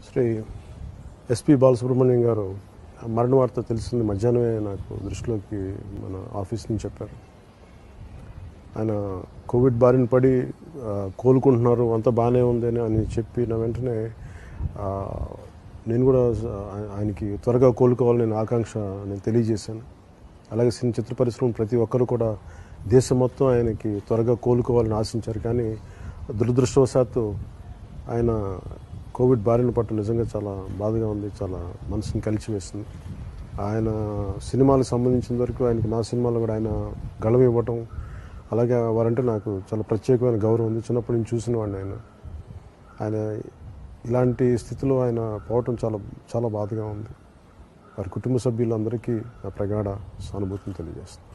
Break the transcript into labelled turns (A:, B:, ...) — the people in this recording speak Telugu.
A: శ్రీ ఎస్పి బాలసుబ్రహ్మణ్యం గారు మరణ వార్త తెలిసింది మధ్యాహ్నమే నాకు దృష్టిలోకి మన ఆఫీస్ నుంచి చెప్పారు ఆయన కోవిడ్ బారిన పడి ఆ, కోలుకుంటున్నారు అంతా బాగానే ఉందని అని చెప్పిన వెంటనే ఆ, నేను కూడా ఆయ- ఆయనకి త్వరగా కోలుకోవాలని నేను ఆకాంక్ష నేను తెలియజేశాను అలాగే సినీ చిత్ర పరిశ్రమ ప్రతి ఒక్కరు కూడా దేశం మొత్తం ఆయనకి త్వరగా కోలుకోవాలని ఆశించారు కానీ దురదృష్టవశాత్తు ఆయన కోవిడ్ బారిన పట్టు నిజంగా చాలా బాధగా ఉంది చాలా మనసుని కలిచివేసింది ఆయన సినిమాలకు సంబంధించిన వరకు ఆయనకి నా సినిమాలో కూడా ఆయన గళం ఇవ్వటం అలాగే వారంటే నాకు చాలా ప్రత్యేకమైన గౌరవం ఉంది చిన్నప్పటి నుంచి చూసిన వాడిని ఆయన ఆయన ఇలాంటి స్థితిలో ఆయన పోవటం చాలా చాలా బాధగా ఉంది వారి కుటుంబ సభ్యులందరికీ నా ప్రగాఢ సానుభూతిని తెలియజేస్తుంది